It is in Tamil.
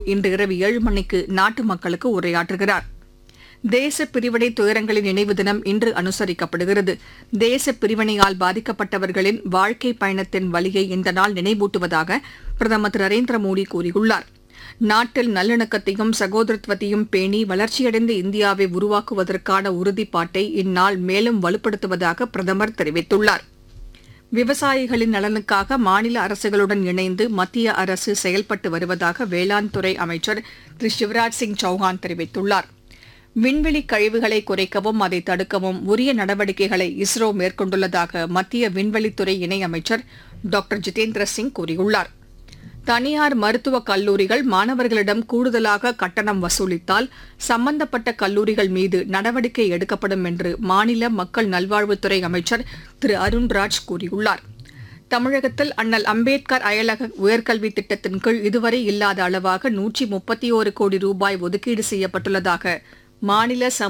இன்று இரவு ஏழு மணிக்கு நாட்டு மக்களுக்கு உரையாற்றுகிறார் தேச பிரிவினை துயரங்களின் நினைவு தினம் இன்று அனுசரிக்கப்படுகிறது தேச பிரிவினையால் பாதிக்கப்பட்டவர்களின் வாழ்க்கை பயணத்தின் வலியை இந்த நாள் நினைவூட்டுவதாக பிரதமர் திரு நரேந்திர மோடி கூறியுள்ளார் நாட்டில் நல்லிணக்கத்தையும் சகோதரத்துவத்தையும் பேணி வளர்ச்சியடைந்த இந்தியாவை உருவாக்குவதற்கான உறுதிப்பாட்டை இந்நாள் மேலும் வலுப்படுத்துவதாக பிரதமர் தெரிவித்துள்ளார் விவசாயிகளின் நலனுக்காக மாநில அரசுகளுடன் இணைந்து மத்திய அரசு செயல்பட்டு வருவதாக வேளாண் துறை அமைச்சர் திரு சிவராஜ் சிங் சௌஹான் தெரிவித்துள்ளார் விண்வெளி கழிவுகளை குறைக்கவும் அதை தடுக்கவும் உரிய நடவடிக்கைகளை இஸ்ரோ மேற்கொண்டுள்ளதாக மத்திய விண்வெளித்துறை இணையமைச்சர் டாக்டர் ஜிதேந்திர சிங் கூறியுள்ளார் தனியார் மருத்துவக் கல்லூரிகள் மாணவர்களிடம் கூடுதலாக கட்டணம் வசூலித்தால் சம்பந்தப்பட்ட கல்லூரிகள் மீது நடவடிக்கை எடுக்கப்படும் என்று மாநில மக்கள் நல்வாழ்வுத்துறை அமைச்சர் திரு அருண்ராஜ் கூறியுள்ளார் தமிழகத்தில் அண்ணல் அம்பேத்கர் அயலக உயர்கல்வி திட்டத்தின் கீழ் இதுவரை இல்லாத அளவாக நூற்றி முப்பத்தி ஒரு கோடி ரூபாய் ஒதுக்கீடு செய்யப்பட்டுள்ளதாக மாநில